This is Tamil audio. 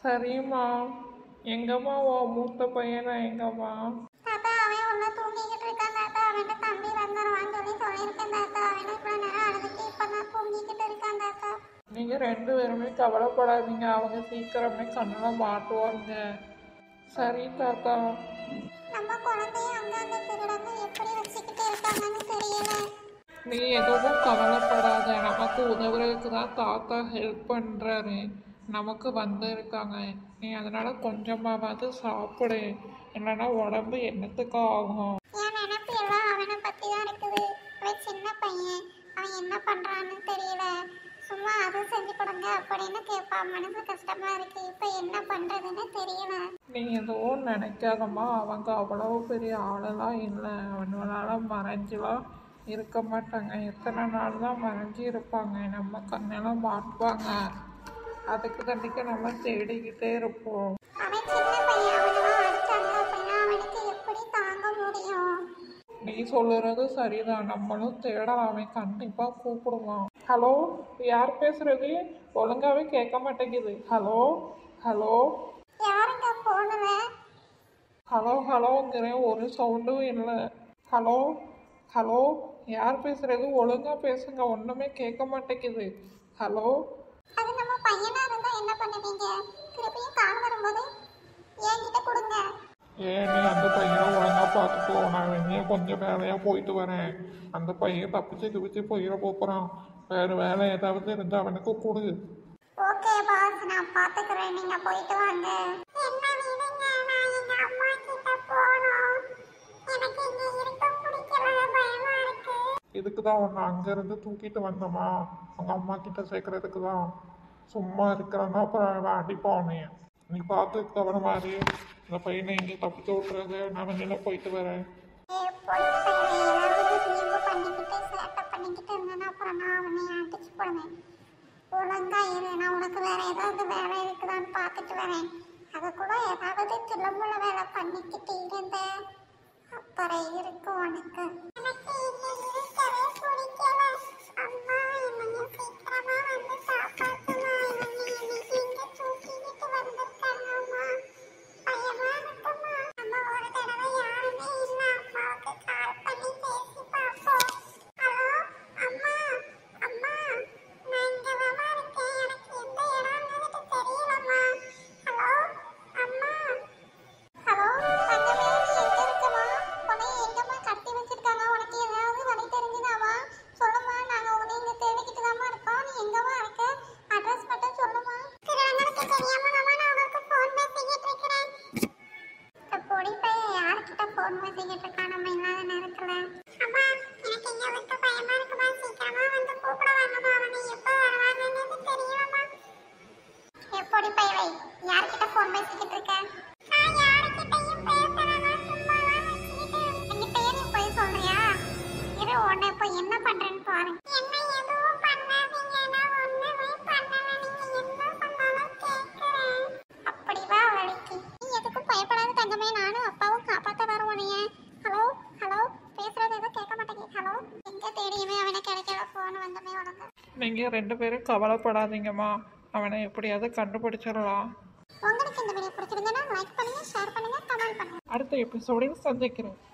சரிம்மா எங்கம்மா ஓ மூத்த பையனா எங்கம்மா தாத்தா அவன் உள்ள தூங்கிக்கிட்டு இருக்கான் தாத்தா அவன்கிட்ட தம்பி வந்துடுவான்னு சொல்லி சொல்லியிருக்கேன் தாத்தா அவன் இவ்வளோ நேரம் அழுதுட்டு இப்போ தான் தூங்கிக்கிட்டு இருக்கான் தாத்தா நீங்கள் ரெண்டு பேருமே கவலைப்படாதீங்க அவங்க சீக்கிரமே கண்ணில் மாட்டுவாங்க சரி தாத்தா நம்ம குழந்தைய அங்கங்க திருடங்க எப்படி வச்சுக்கிட்டு இருக்காங்கன்னு தெரியல நீ எதுவும் கவலைப்படாத நமக்கு உதவுறதுக்கு தான் தாத்தா ஹெல்ப் பண்ணுறாரு நமக்கு வந்திருக்காங்க நீ அதனால கொஞ்சமாவது சாப்பிடு இல்லைன்னா உடம்பு என்னத்துக்கு ஆகும் என் நினைப்பு எல்லாம் அவனை பத்தி தான் இருக்குது அவன் சின்ன பையன் அவன் என்ன பண்றான்னு தெரியல சும்மா அது செஞ்சு கொடுங்க அப்படின்னு கேட்பான் மனசு கஷ்டமா இருக்கு இப்போ என்ன பண்றதுன்னு தெரியல நீ எதுவும் நினைக்காதம்மா அவங்க அவ்வளோ பெரிய ஆளெல்லாம் இல்லை அவனால மறைஞ்செலாம் இருக்க மாட்டாங்க எத்தனை நாள் தான் மறைஞ்சு இருப்பாங்க நம்ம கண்ணெல்லாம் மாட்டுவாங்க அதுக்கு தண்டிக்க நம்ம தேடிக்கிட்டே இருப்போம் அவன் சின்ன பையன் அவனெல்லாம் அடிச்சாங்க அப்படின்னா அவனுக்கு எப்படி தாங்க முடியும் நீ சொல்லுறது சரிதான் நம்மளும் தேடலாம் அவன் கண்டிப்பாக கூப்பிடுவான் ஹலோ யார் பேசுறது ஒழுங்காவே கேட்க மாட்டேங்குது ஹலோ ஹலோ யாருங்க போனல ஹலோ ஹலோங்கிறேன் ஒரு சவுண்டும் இல்லை ஹலோ ஹலோ யார் பேசுறது ஒழுங்கா பேசுங்க ஒன்றுமே கேட்க மாட்டேங்குது ஹலோ அது நம்ம பையனா இருந்தா என்ன பண்ணுவீங்க திருப்பியும் கால் வரும்போது என்கிட்ட கொடுங்க ஏன் நீ அந்த பையனை ஒழுங்கா பார்த்துக்கோ நான் வெளியே கொஞ்சம் வேலையாக போயிட்டு வரேன் அந்த பையன் தப்பிச்சு தப்பிச்சு போயிட போகிறான் வேறு வேலை ஏதாவது இருந்தால் அவனுக்கு கொடு ஓகே பாஸ் நான் பாத்துக்கிறேன் நீங்க போயிட்டு வாங்க என்ன விடுங்க நான் எங்க அம்மா கிட்ட போறோம் எனக்கு இங்க இருக்க பிடிக்கல பயமா இருக்கு இதுக்கு தான் உன்னை அங்கேருந்து தூக்கிட்டு வந்தோமா அவங்க அம்மா கிட்ட சேர்க்கறதுக்கு தான் சும்மா இருக்கிறன்னா அப்புறம் அவன் அடிப்பான் உன்னைய நீ பார்த்து கவனமா இரு இந்த பையனை எங்கே தப்பிச்சு விட்டுறது நான் வெளியில் போயிட்டு வரேன் ஏய் போய் பையனே ஏதாவது தீர்வு பண்ணிக்கிட்டு சேட்டை பண்ணிக்கிட்டு இருந்தேன்னா அப்புறம் நான் அவனை அடிச்சு போடுவேன் ஒழுங்கா இரு நான் உனக்கு வேற ஏதாவது வேலை இருக்குதான்னு பார்த்துட்டு வரேன் அது கூட ஏதாவது தில்லமுள்ள வேலை பண்ணிக்கிட்டு இருந்தேன் அப்புறம் இருக்கும் உனக்கு எனக்கு இங்க இருக்கவே பிடிக்கல அம்மா என்னைய சீக்கிரமா வந்து காப்பாத்துமா இவங்க என்னை இங்க தூக்கிக்கிட்டு வந்திருக்காங்க அம்மா பயமா இருக்குமா நம்ம ஒரு தடவை யாருமே இல்ல அம்மாவுக்கு கால் பண்ணி பேசி பார்ப்போம் ஹலோ அம்மா அம்மா நான் இங்க தாமா இருக்கேன் எனக்கு எந்த இடம்னு தெரியலம்மா ஹலோ அம்மா ஹலோ தங்கமே எங்க இருக்கமா உன்னை எங்கம்மா கட்டி வச்சிருக்காங்க உனக்கு ஏதாவது வழி தெரிஞ்சுதாமா சொல்லுமா நாங்க உன்னை இங்க தேடிக்கிட்டு தாமா இருக்கோம் நீ எங்கம்மா இருக்க அட்ரஸ் மட்டும் சொல்லுமா திருவண்ணாமலைக்கு தெரியாம தாமா நான் உங்களுக்கு ஃபோன் பேசிக்கிட்டு இருக்கிறேன் இந்த பொடி பையன் யார்கிட்ட ஃபோன் பேசிக்கிட்டு இருக்கான் நம்ம இல்லாத நேரத்துல அம்மா எனக்கு இங்க விட்டு பயமா இருக்குமா சீக்கிரமா வந்து கூப்பிட வாங்கம்மா அவனை எப்போ வருவாங்கன்னு தெரியுமா எப்படி பையவை யார்கிட்ட ஃபோன் பேசிக்கிட்டு இருக்க நான் யார்கிட்டயும் பேசல நான் சும்மா தான் வச்சிட்டு என்கிட்ட நீ போய் சொல்றியா இரு உன்னை இப்போ என்ன பண்றேன்னு பாரு என்ன எதுவும் பண்ணாதீங்க நான் ஒண்ணுமே பண்ணல நீங்க என்ன சொன்னாலும் கேட்கிறேன் அப்படி வா வழிக்கு நீ எதுக்கும் பயப்படாத தங்கமே நானும் அப்பாவும் காப்பாத்த வர உனைய ஹலோ ஹலோ பேசுறது எதுவும் கேட்க மாட்டேங்குது ஹலோ எங்க தேடியுமே அவனை கிடைக்கல ஃபோன் வந்தமே உனக்கு நீங்கள் ரெண்டு பேரும் கவலைப்படாதீங்கம்மா அவனை எப்படியாவது கண்டுபிடிச்சிடலாம் உங்களுக்கு இந்த வீடியோ பிடிச்சிருந்தா லைக் பண்ணுங்க ஷேர் பண்ணுங்க கமெண்ட் பண்ணுங்க அடுத்த எபிசோடில் சந்திக்கிறேன்